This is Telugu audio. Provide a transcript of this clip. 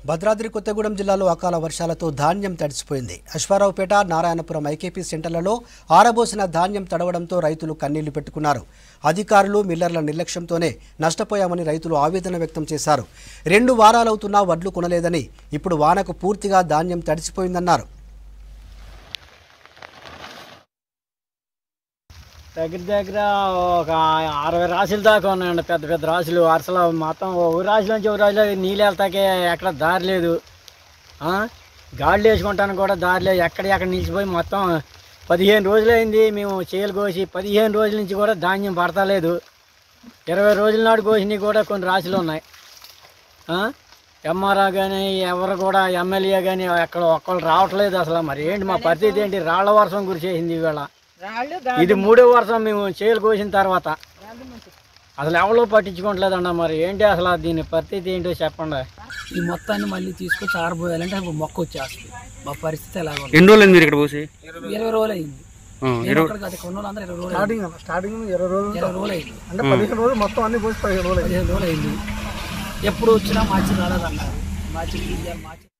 భద్రాద్రి కొత్తగూడెం జిల్లాలో అకాల వర్షాలతో ధాన్యం తడిసిపోయింది అశ్వారావుపేట నారాయణపురం ఐకేపీ సెంటర్లలో ఆరబోసిన ధాన్యం తడవడంతో రైతులు కన్నీళ్లు పెట్టుకున్నారు అధికారులు మిల్లర్ల నిర్లక్ష్యంతోనే నష్టపోయామని రైతులు ఆవేదన వ్యక్తం చేశారు రెండు వారాలవుతున్నా వడ్లు కొనలేదని ఇప్పుడు వానకు పూర్తిగా ధాన్యం తడిసిపోయిందన్నారు దగ్గర దగ్గర ఒక అరవై రాశులు దాకా ఉన్నాయండి పెద్ద పెద్ద రాశులు వరుసలో మొత్తం ఒక రాశి నుంచి ఒక రాశిలో నీళ్ళు వెళ్తాకే ఎక్కడ దారి లేదు ఆ? గాడులు వేసుకుంటానికి కూడా దారి లేదు ఎక్కడ ఎక్కడ నిలిచిపోయి మొత్తం పదిహేను రోజులు అయింది మేము చేయలు కోసి పదిహేను రోజుల నుంచి కూడా ధాన్యం పడతలేదు ఇరవై రోజుల నాడు కోసినవి కూడా కొన్ని రాశులు ఉన్నాయి ఎంఆర్ఆ కానీ ఎవరు కూడా ఎమ్మెల్యే కానీ ఎక్కడ ఒక్కళ్ళు రావట్లేదు అసలు మరి ఏంటి మా పరిస్థితి ఏంటి రాళ్ల వర్షం కురిసేసింది ఇవాళ ఇది మూడో వర్షం మేము చేయలు కోసిన తర్వాత అసలు ఎవరు పట్టించుకోవట్లేదన్న మరి ఏంటి అసలు దీని పరిస్థితి ఏంటో చెప్పండి ఈ మొత్తాన్ని మళ్ళీ తీసుకొచ్చి ఆరబోయాలంటే అప్పుడు మొక్క వచ్చేస్తుంది మా పరిస్థితి ఎలా ఉంది ఎన్ని రోజులు మీరు ఇక్కడ పోసి ఇరవై రోజులు అయింది ఆ, నేను ఒక్కడికి అది కొన్ని రోజులు అందరూ ఇరవై రోజులు అయింది. స్టార్టింగ్ ఇరవై రోజులు ఇరవై రోజులు అయింది అంటే పదిహేను రోజులు మొత్తం అన్ని పోసి పదిహేను రోజులు పదిహేను రోజులు అయింది ఎప్పుడు వచ్చినా మార్చి రాలేదన్నారు మార్చి మార్చి